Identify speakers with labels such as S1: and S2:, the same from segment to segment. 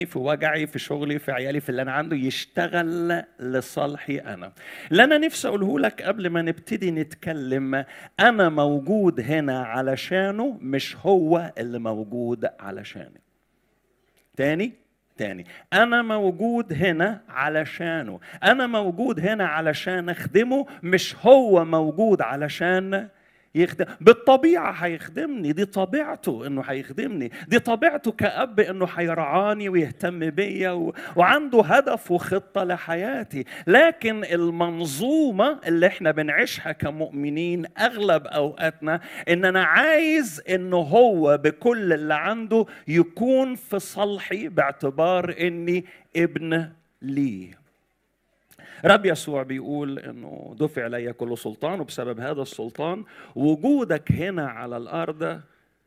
S1: في وجعي في شغلي في عيالي في اللي انا عنده يشتغل لصالحي انا اللي انا نفسي اقوله لك قبل ما نبتدي نتكلم انا موجود هنا علشانه مش هو اللي موجود علشاني تاني تاني انا موجود هنا علشانه انا موجود هنا علشان اخدمه مش هو موجود علشان يخدم بالطبيعة هيخدمني دي طبيعته انه هيخدمني دي طبيعته كأب انه هيرعاني ويهتم بيا و... وعنده هدف وخطة لحياتي لكن المنظومة اللي احنا بنعيشها كمؤمنين اغلب اوقاتنا ان انا عايز انه هو بكل اللي عنده يكون في صالحي باعتبار اني ابن ليه رب يسوع بيقول انه دفع الي كل سلطان وبسبب هذا السلطان وجودك هنا على الارض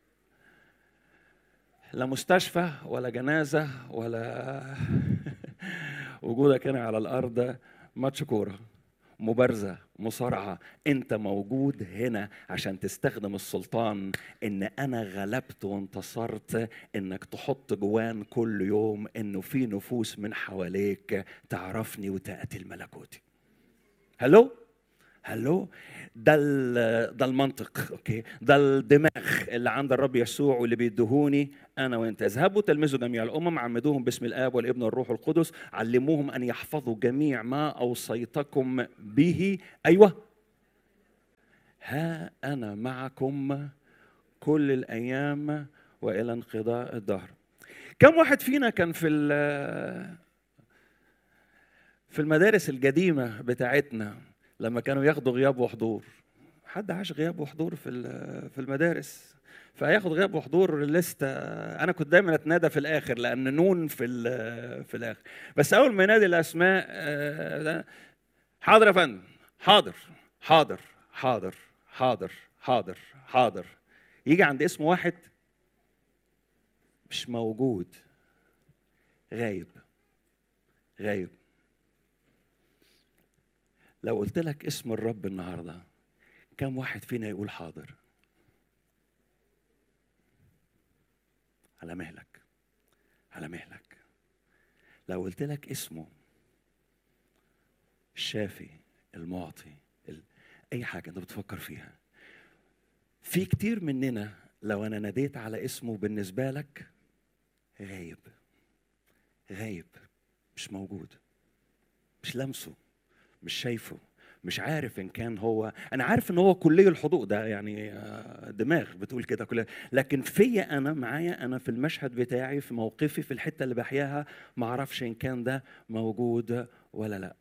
S1: لا مستشفى ولا جنازه ولا وجودك هنا على الارض ماتش كوره مبارزه مصارعه انت موجود هنا عشان تستخدم السلطان ان انا غلبت وانتصرت انك تحط جوان كل يوم انه في نفوس من حواليك تعرفني وتاتي الملكوتي هلو هلو ده ده المنطق اوكي ده الدماغ اللي عند الرب يسوع واللي بيدهوني انا وانت اذهبوا تلمذوا جميع الامم عمدوهم باسم الاب والابن والروح القدس علموهم ان يحفظوا جميع ما اوصيتكم به ايوه ها انا معكم كل الايام والى انقضاء الدهر كم واحد فينا كان في في المدارس القديمه بتاعتنا لما كانوا ياخدوا غياب وحضور حد عاش غياب وحضور في في المدارس فياخد غياب وحضور لسته انا كنت دايما اتنادى في الاخر لان نون في في الاخر بس اول ما ينادي الاسماء حاضر يا فندم حاضر حاضر حاضر حاضر حاضر حاضر يجي عند اسم واحد مش موجود غايب غايب لو قلت لك اسم الرب النهارده كم واحد فينا يقول حاضر على مهلك على مهلك لو قلت لك اسمه الشافي المعطي ال... اي حاجه انت بتفكر فيها في كتير مننا لو انا ناديت على اسمه بالنسبه لك غايب غايب مش موجود مش لمسه مش شايفه مش عارف ان كان هو انا عارف ان هو كلي الحضور ده يعني دماغ بتقول كده كلها لكن فيا انا معايا انا في المشهد بتاعي في موقفي في الحته اللي بحياها ما اعرفش ان كان ده موجود ولا لا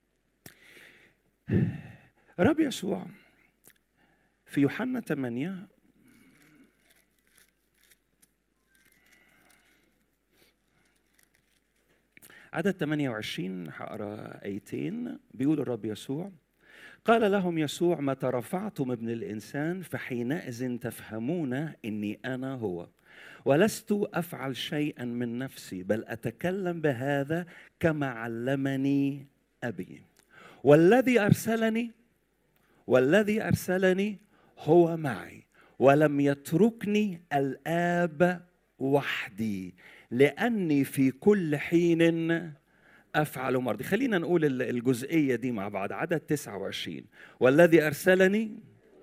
S1: رب يسوع في يوحنا 8 عدد 28 هقرا ايتين بيقول الرب يسوع قال لهم يسوع متى رفعتم ابن الانسان فحينئذ تفهمون اني انا هو ولست افعل شيئا من نفسي بل اتكلم بهذا كما علمني ابي والذي ارسلني والذي ارسلني هو معي ولم يتركني الاب وحدي لاني في كل حين افعل مرضي خلينا نقول الجزئيه دي مع بعض عدد 29 والذي ارسلني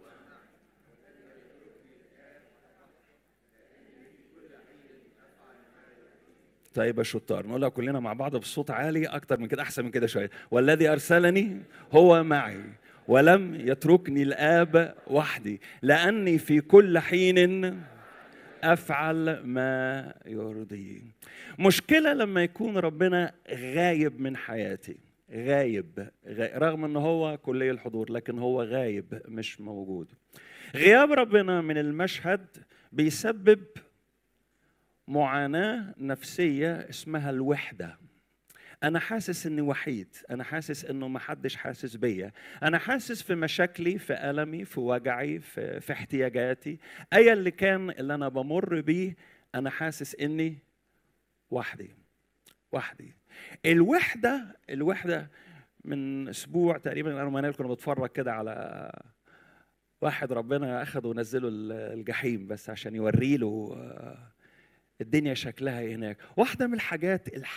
S1: طيب يا شطار نقولها كلنا مع بعض بصوت عالي اكتر من كده احسن من كده شويه والذي ارسلني هو معي ولم يتركني الاب وحدي لاني في كل حين افعل ما يرضيه مشكله لما يكون ربنا غايب من حياتي غايب, غايب رغم ان هو كلي الحضور لكن هو غايب مش موجود غياب ربنا من المشهد بيسبب معاناه نفسيه اسمها الوحده انا حاسس اني وحيد انا حاسس انه ما حدش حاسس بيا انا حاسس في مشاكلي في المي في وجعي في, في احتياجاتي ايا اللي كان اللي انا بمر بيه انا حاسس اني وحدي وحدي الوحده الوحده من اسبوع تقريبا انا ومنال كنا بنتفرج كده على واحد ربنا اخده ونزله الجحيم بس عشان يوري له الدنيا شكلها إيه هناك واحدة من الحاجات